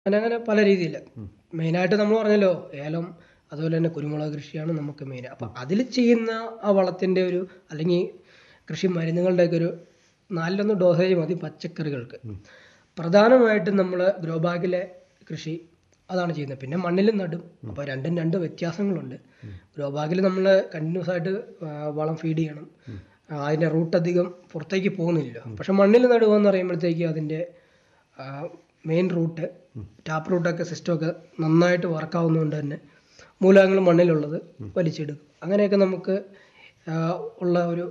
അങ്ങനെ അങ്ങനെ പല രീതിയിൽ മെയിനായിട്ട് നമ്മൾ പറഞ്ഞല്ലോ ഏലം അതുപോലെ തന്നെ കുരുമുളക് കൃഷിയാണ് നമുക്ക് മെയിൻ അപ്പം അതിൽ ചെയ്യുന്ന ആ വളത്തിൻ്റെ ഒരു അല്ലെങ്കിൽ കൃഷി മരുന്നുകളുടെയൊക്കെ ഒരു നാലിലൊന്ന് ഡോസേജ് മതി പച്ചക്കറികൾക്ക് പ്രധാനമായിട്ടും നമ്മൾ ഗ്രോ ബാഗിലെ കൃഷി അതാണ് ചെയ്യുന്നത് പിന്നെ മണ്ണിൽ നടും അപ്പോൾ രണ്ടും രണ്ട് വ്യത്യാസങ്ങളുണ്ട് ഗ്രോ ബാഗിൽ നമ്മൾ കണ്ടിന്യൂസ് ആയിട്ട് ആ, വളം ഫീഡ് ചെയ്യണം ആ, അതിൻ്റെ റൂട്ട് അധികം പുറത്തേക്ക് പോകുന്നില്ലല്ലോ പക്ഷെ മണ്ണിൽ നടുക എന്ന് പറയുമ്പോഴത്തേക്ക് അതിൻ്റെ മെയിൻ റൂട്ട് ടാപ്പ് റൂട്ടൊക്കെ സിസ്റ്റമൊക്കെ നന്നായിട്ട് വർക്കാവുന്നതുകൊണ്ട് തന്നെ മൂലകങ്ങൾ മണ്ണിലുള്ളത് വലിച്ചെടുക്കും അങ്ങനെയൊക്കെ നമുക്ക് ആ, ഉള്ള ഒരു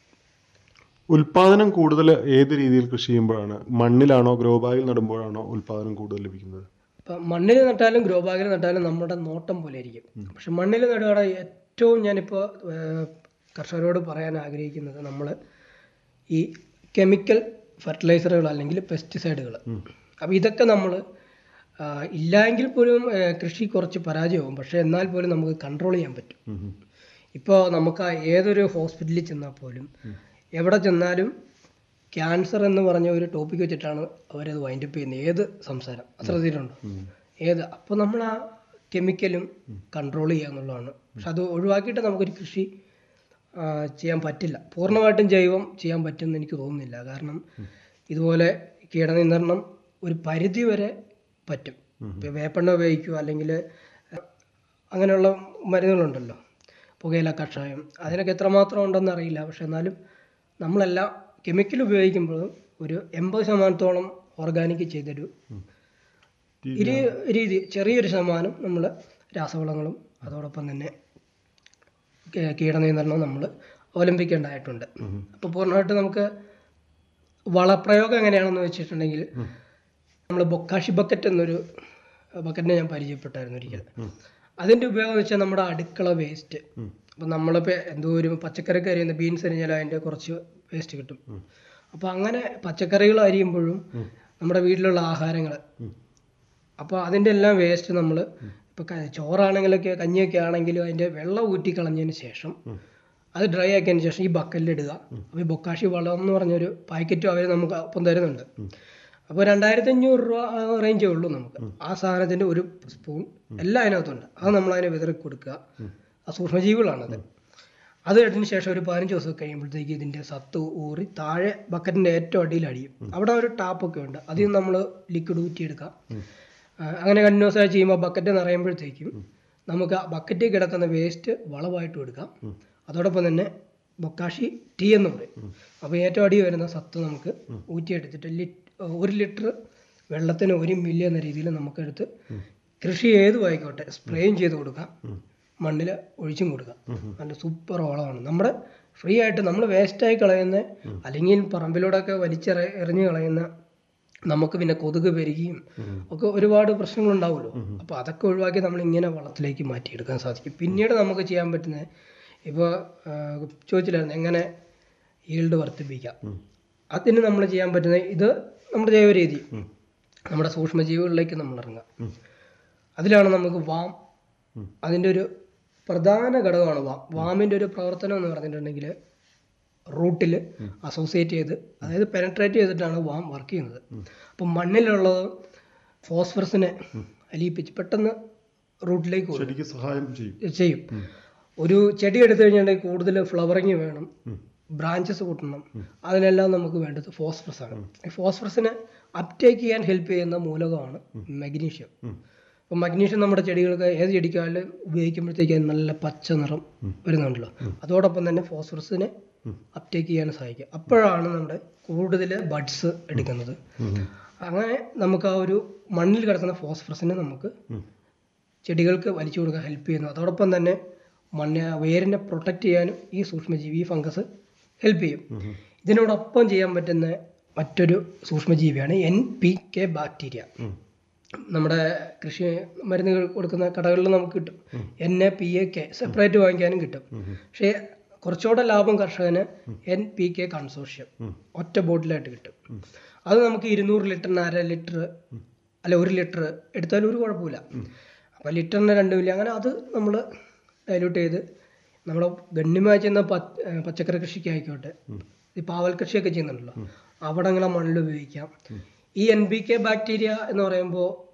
ഉൽപാദനം കൂടുതൽ ഏത് രീതിയിൽ കൃഷി ചെയ്യുമ്പോഴാണ് മണ്ണിലാണോ ഗ്രോ ബാഗിൽ നടുമ്പോഴാണോ ഉൽപാദനം കൂടുതൽ ലഭിക്കുന്നത് ഇപ്പം മണ്ണിൽ നട്ടാലും ഗ്രോ ബാഗിൽ നട്ടാലും നമ്മുടെ നോട്ടം പോലെ ഇരിക്കും പക്ഷെ മണ്ണിൽ നടുകയാണ് ഏറ്റവും ഞാനിപ്പോൾ കർഷകരോട് പറയാൻ ആഗ്രഹിക്കുന്നത് നമ്മൾ ഈ കെമിക്കൽ ഫെർട്ടിലൈസറുകൾ അല്ലെങ്കിൽ പെസ്റ്റിസൈഡുകൾ അപ്പോൾ ഇതൊക്കെ നമ്മൾ ഇല്ലായെങ്കിൽ പോലും ആ, കൃഷി കുറച്ച് പരാജയമാവും പക്ഷേ എന്നാൽ പോലും നമുക്ക് കൺട്രോൾ ചെയ്യാൻ പറ്റും ഉം ഉം. ഇപ്പോൾ നമുക്ക് ആ ഏതൊരു ഹോസ്പിറ്റലിൽ ചെന്നാൽ പോലും എവിടെ ചെന്നാലും ക്യാൻസർ എന്ന് പറഞ്ഞ ഒരു ടോപ്പിക് വെച്ചിട്ടാണ് അവരത് വൈൻഡപ്പ് ചെയ്യുന്നത് ഏത് സംസാരം ശ്രദ്ധിച്ചിട്ടുണ്ടോ ഏത് അപ്പോൾ നമ്മൾ ആ കെമിക്കലും കൺട്രോൾ ചെയ്യുക എന്നുള്ളതാണ് പക്ഷെ അത് ഒഴിവാക്കിയിട്ട് നമുക്കൊരു കൃഷി ആ, ചെയ്യാൻ പറ്റില്ല പൂർണ്ണമായിട്ടും ജൈവം ചെയ്യാൻ പറ്റുമെന്ന് എനിക്ക് തോന്നുന്നില്ല കാരണം ഇതുപോലെ കീടനിയന്ത്രണം ഒരു പരിധി വരെ പറ്റും ഇപ്പൊ വേപ്പെണ്ണ ഉപയോഗിക്കുക അല്ലെങ്കിൽ അങ്ങനെയുള്ള മരുന്നുകളുണ്ടല്ലോ പുകയില കഷായം അതിനൊക്കെ എത്രമാത്രം ഉണ്ടെന്ന് അറിയില്ല പക്ഷെ എന്നാലും നമ്മളെല്ലാം കെമിക്കൽ ഉപയോഗിക്കുമ്പോഴും ഒരു എൺപത് ശതമാനത്തോളം ഓർഗാനിക് ചെയ്തൊരു ഇരു രീതി ചെറിയൊരു ശതമാനം നമ്മൾ രാസവളങ്ങളും അതോടൊപ്പം തന്നെ കീ- കീടനിയന്ത്രണവും നമ്മൾ അവലംബിക്കേണ്ടതായിട്ടുണ്ട് അപ്പോൾ പൂർണ്ണമായിട്ട് നമുക്ക് വളപ്രയോഗം എങ്ങനെയാണെന്ന് വെച്ചിട്ടുണ്ടെങ്കിൽ നമ്മൾ ബൊക്കാഷി ബക്കറ്റ് എന്നൊരു ബക്കറ്റിനെ ഞാൻ പരിചയപ്പെട്ടായിരുന്നു ഒരിക്കൽ അതിൻ്റെ ഉപയോഗം എന്ന് വെച്ചാൽ നമ്മുടെ അടുക്കള വേസ്റ്റ് അപ്പം നമ്മളിപ്പോൾ എന്തോ ഒരു പച്ചക്കറിക്ക് അരിയുന്ന ബീൻസ് അരിഞ്ഞാൽ അതിൻ്റെ കുറച്ച് വേസ്റ്റ് കിട്ടും അപ്പോൾ അങ്ങനെ പച്ചക്കറികൾ അരിയുമ്പോഴും നമ്മുടെ വീട്ടിലുള്ള ആഹാരങ്ങൾ അപ്പോൾ അതിൻ്റെ എല്ലാം വേസ്റ്റ് നമ്മൾ ഇപ്പോൾ ചോറാണെങ്കിലൊക്കെ കഞ്ഞിയൊക്കെ ആണെങ്കിലും അതിൻ്റെ വെള്ളം ഊറ്റി കളഞ്ഞതിന് ശേഷം അത് ഡ്രൈ ആക്കിയതിന് ശേഷം ഈ ബക്കറ്റിൽ ഇടുക അപ്പോൾ ഈ ബൊക്കാഷി വളം എന്ന് പറഞ്ഞൊരു പാക്കറ്റും അവർ നമുക്ക് ഒപ്പം തരുന്നുണ്ട് അപ്പോൾ രണ്ടായിരത്തി അഞ്ഞൂറ് രൂപ റേഞ്ചേ ഉള്ളൂ നമുക്ക് ആ സാധനത്തിൻ്റെ ഒരു സ്പൂൺ എല്ലാം അതിനകത്തുണ്ട് അത് നമ്മൾ അതിനെ വിതറി കൊടുക്കുക ആ സൂക്ഷ്മജീവികളാണത് അത് ഇട്ടതിന് ശേഷം ഒരു പതിനഞ്ച് ദിവസം കഴിയുമ്പോഴത്തേക്ക് ഇതിൻ്റെ സത്ത് ഊറി താഴെ ബക്കറ്റിൻ്റെ ഏറ്റവും അടിയിൽ അടിയും അവിടെ ഒരു ടാപ്പൊക്കെ ഉണ്ട് അതിൽ നിന്ന് നമ്മൾ ലിക്വിഡ് ഊറ്റിയെടുക്കാം ആ, അങ്ങനെ കണ്ടിന്യൂസ് ആയി ചെയ്യുമ്പോൾ ബക്കറ്റ് നിറയുമ്പോഴത്തേക്കും നമുക്ക് ആ ബക്കറ്റിൽ കിടക്കുന്ന വേസ്റ്റ് വളമായിട്ട് എടുക്കാം അതോടൊപ്പം തന്നെ ബൊക്കാഷി ടീ എന്ന് പറയും അപ്പോൾ ഏറ്റവും അടി വരുന്ന സത്ത് നമുക്ക് ഊറ്റിയെടുത്തിട്ട് ലിറ്റ് ഒരു ലിറ്റർ വെള്ളത്തിന് ഒരു മില്ലി എന്ന രീതിയിൽ നമുക്കെടുത്ത് കൃഷി ഏതും ആയിക്കോട്ടെ സ്പ്രേയും ചെയ്ത് കൊടുക്കാം മണ്ണിൽ ഒഴിച്ചും കൊടുക്കാം നല്ല സൂപ്പർ വളമാണ് നമ്മുടെ ഫ്രീ ആയിട്ട് നമ്മൾ വേസ്റ്റായി കളയുന്ന അല്ലെങ്കിൽ പറമ്പിലൂടെയൊക്കെ വലിച്ചെറ എറിഞ്ഞ് കളയുന്ന നമുക്ക് പിന്നെ കൊതുക് പെരുകിയും ഒക്കെ ഒരുപാട് പ്രശ്നങ്ങൾ ഉണ്ടാവുമല്ലോ അപ്പോൾ അതൊക്കെ ഒഴിവാക്കി നമ്മൾ ഇങ്ങനെ വളത്തിലേക്ക് മാറ്റിയെടുക്കാൻ സാധിക്കും പിന്നീട് നമുക്ക് ചെയ്യാൻ പറ്റുന്നത് ഇപ്പോൾ ചോദിച്ചില്ലായിരുന്നു എങ്ങനെ ഈൽഡ് വർദ്ധിപ്പിക്കാം അതിന് നമ്മൾ ചെയ്യാൻ പറ്റുന്ന ഇത് നമ്മുടെ ജൈവ രീതി നമ്മുടെ സൂക്ഷ്മജീവികളിലേക്ക് നമ്മൾ ഇറങ്ങാം അതിലാണ് നമുക്ക് വാം അതിൻ്റെ ഒരു പ്രധാന ഘടകമാണ് വാം വാമിൻ്റെ ഒരു പ്രവർത്തനം എന്ന് പറഞ്ഞിട്ടുണ്ടെങ്കിൽ റൂട്ടിൽ അസോസിയേറ്റ് ചെയ്ത് അതായത് പെനട്രേറ്റ് ചെയ്തിട്ടാണ് വാം വർക്ക് ചെയ്യുന്നത് അപ്പം മണ്ണിലുള്ളത് ഫോസ്ഫറസിനെ അലിയിപ്പിച്ച് പെട്ടെന്ന് റൂട്ടിലേക്ക് കൊടുക്കും ശരിക്കും സഹായം ചെയ്യും ചെയ്യും ഒരു ചെടി എടുത്തു കഴിഞ്ഞിട്ടുണ്ടെങ്കിൽ കൂടുതൽ ഫ്ലവറിങ് വേണം ബ്രാഞ്ചസ് കൂട്ടണം അതിനെല്ലാം നമുക്ക് വേണ്ടത് ഫോസ്ഫറസ് ആണ് ഈ ഫോസ്ഫറസിനെ അപ്ടേക്ക് ചെയ്യാൻ ഹെൽപ്പ് ചെയ്യുന്ന മൂലകമാണ് മഗ്നീഷ്യം അപ്പം മഗ്നീഷ്യം നമ്മുടെ ചെടികൾക്ക് ഏത് ചെടിക്കായാലും ഉപയോഗിക്കുമ്പോഴത്തേക്ക് അതിന് നല്ല പച്ച നിറം വരുന്നുണ്ടല്ലോ അതോടൊപ്പം തന്നെ ഫോസ്ഫറസിനെ അപ്ടേക്ക് ചെയ്യാൻ സഹായിക്കും അപ്പോഴാണ് നമ്മുടെ കൂടുതൽ ബഡ്സ് എടുക്കുന്നത് അങ്ങനെ നമുക്ക് ആ ഒരു മണ്ണിൽ കിടക്കുന്ന ഫോസ്ഫറസിനെ നമുക്ക് ചെടികൾക്ക് വലിച്ചു കൊടുക്കാൻ ഹെൽപ്പ് ചെയ്യുന്നു അതോടൊപ്പം തന്നെ മണ്ണ് വേരിനെ പ്രൊട്ടക്റ്റ് ചെയ്യാനും ഈ സൂക്ഷ്മജീവി ഈ ഫംഗസ് ഹെൽപ്പ് ചെയ്യും ഇതിനോടൊപ്പം ചെയ്യാൻ പറ്റുന്ന മറ്റൊരു സൂക്ഷ്മജീവിയാണ് എൻ പി കെ ബാക്ടീരിയ നമ്മുടെ കൃഷി മരുന്നുകൾ കൊടുക്കുന്ന കടകളിൽ നമുക്ക് കിട്ടും N A P A K separate വാങ്ങിക്കാനും കിട്ടും പക്ഷേ കുറച്ചുകൂടെ ലാഭം കർഷകന് എൻ പി കെ കൺസോർഷ്യം ഒറ്റ ബോട്ടിലായിട്ട് കിട്ടും അത് നമുക്ക് ഇരുന്നൂറ് ലിറ്ററിന് അര ലിറ്റർ അല്ല ഒരു ലിറ്റർ എടുത്താലും ഒരു കുഴപ്പമില്ല അപ്പോൾ ലിറ്ററിന് രണ്ട് മില്ലി അങ്ങനെ അത് നമ്മൾ ഡൈല്യൂട്ട് ചെയ്ത് നമ്മൾ ഗണ്യമായി ചെയ്യുന്ന പ- ഏർ പച്ചക്കറി കൃഷിക്ക് ആയിക്കോട്ടെ ഈ പാവൽ കൃഷിയൊക്കെ ചെയ്യുന്നുണ്ടല്ലോ അവിടങ്ങളെ മണ്ണിൽ ഉപയോഗിക്കാം ഈ എൻ ബി കെ ബാക്ടീരിയ എന്ന് പറയുമ്പോൾ